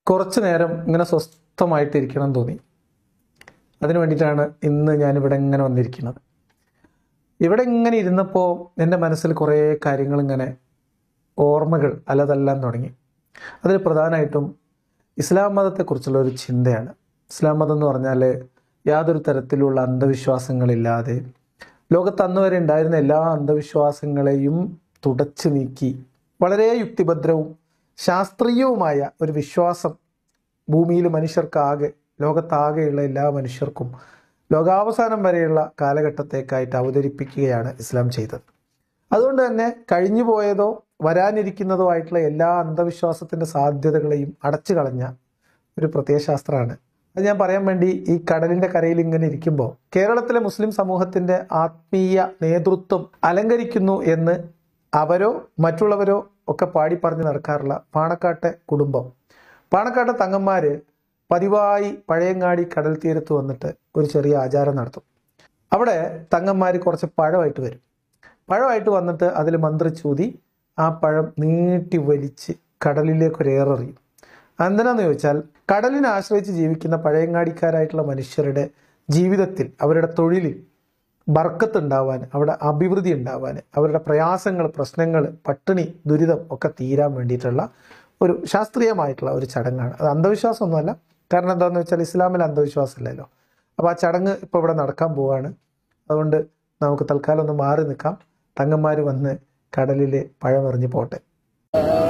കുറച്ചു നേരം ഇങ്ങനെ സ്വസ്ഥമായിട്ടിരിക്കണം എന്ന് തോന്നി അതിനു വേണ്ടിയിട്ടാണ് ഇന്ന് ഞാനിവിടെ ഇങ്ങനെ വന്നിരിക്കുന്നത് ഇവിടെ ഇങ്ങനെ ഇരുന്നപ്പോൾ എൻ്റെ മനസ്സിൽ കുറേ കാര്യങ്ങൾ ഇങ്ങനെ ഓർമ്മകൾ അലതല്ലാൻ തുടങ്ങി അതിൽ പ്രധാനമായിട്ടും ഇസ്ലാം മതത്തെക്കുറിച്ചുള്ള ഒരു ചിന്തയാണ് ഇസ്ലാം മതം എന്ന് പറഞ്ഞാൽ യാതൊരു തരത്തിലുള്ള അന്ധവിശ്വാസങ്ങളില്ലാതെ ലോകത്ത് അന്ന് വരെ ഉണ്ടായിരുന്ന എല്ലാ അന്ധവിശ്വാസങ്ങളെയും തുടച്ചു നീക്കി വളരെ യുക്തിഭദ്രവും ശാസ്ത്രീയവുമായ ഒരു വിശ്വാസം ഭൂമിയിൽ മനുഷ്യർക്കാകെ ലോകത്താകെയുള്ള എല്ലാ മനുഷ്യർക്കും ലോകാവസാനം വരെയുള്ള കാലഘട്ടത്തേക്കായിട്ട് അവതരിപ്പിക്കുകയാണ് ഇസ്ലാം ചെയ്തത് അതുകൊണ്ട് തന്നെ കഴിഞ്ഞു പോയതോ വരാനിരിക്കുന്നതോ ആയിട്ടുള്ള എല്ലാ അന്ധവിശ്വാസത്തിൻ്റെ സാധ്യതകളെയും അടച്ചു കളഞ്ഞ ഒരു പ്രത്യയശാസ്ത്രമാണ് അത് ഞാൻ പറയാൻ വേണ്ടി ഈ കടലിൻ്റെ കരയിൽ ഇങ്ങനെ ഇരിക്കുമ്പോൾ കേരളത്തിലെ മുസ്ലിം സമൂഹത്തിൻ്റെ ആത്മീയ നേതൃത്വം അലങ്കരിക്കുന്നു എന്ന് അവരോ മറ്റുള്ളവരോ ഒക്കെ പാടി പറഞ്ഞ് നടക്കാറുള്ള പാണക്കാട്ടെ കുടുംബം പാണക്കാട്ടെ തങ്ങന്മാര് പതിവായി പഴയങ്ങാടി കടൽ തീരത്ത് വന്നിട്ട് ഒരു ചെറിയ ആചാരം നടത്തും അവിടെ തങ്ങന്മാർ കുറച്ച് പഴമായിട്ട് വരും പഴമായിട്ട് വന്നിട്ട് അതിൽ മന്ത്രിച്ചൂതി ആ പഴം നീട്ടി വലിച്ച് കടലിലേക്ക് ഒരു ഏറെറിയും എന്തിനാന്ന് ചോദിച്ചാൽ കടലിനെ ആശ്രയിച്ച് ജീവിക്കുന്ന പഴയങ്ങാടിക്കാരായിട്ടുള്ള മനുഷ്യരുടെ ജീവിതത്തിൽ അവരുടെ തൊഴിലിൽ ബർക്കത്ത് ഉണ്ടാവാൻ അവിടെ അഭിവൃദ്ധി ഉണ്ടാവാൻ അവരുടെ പ്രയാസങ്ങൾ പ്രശ്നങ്ങൾ പട്ടിണി ദുരിതം ഒക്കെ തീരാൻ വേണ്ടിയിട്ടുള്ള ഒരു ശാസ്ത്രീയമായിട്ടുള്ള ഒരു ചടങ്ങാണ് അത് അന്ധവിശ്വാസമൊന്നുമല്ല കാരണം എന്താണെന്ന് വെച്ചാൽ ഇസ്ലാമിൽ അന്ധവിശ്വാസമില്ലല്ലോ അപ്പോൾ ആ ചടങ്ങ് ഇപ്പോൾ ഇവിടെ നടക്കാൻ പോവാണ് അതുകൊണ്ട് നമുക്ക് തൽക്കാലം ഒന്ന് മാറി നിൽക്കാം തങ്ങന്മാർ വന്ന് കടലിൽ പഴമെറിഞ്ഞ് പോട്ടെ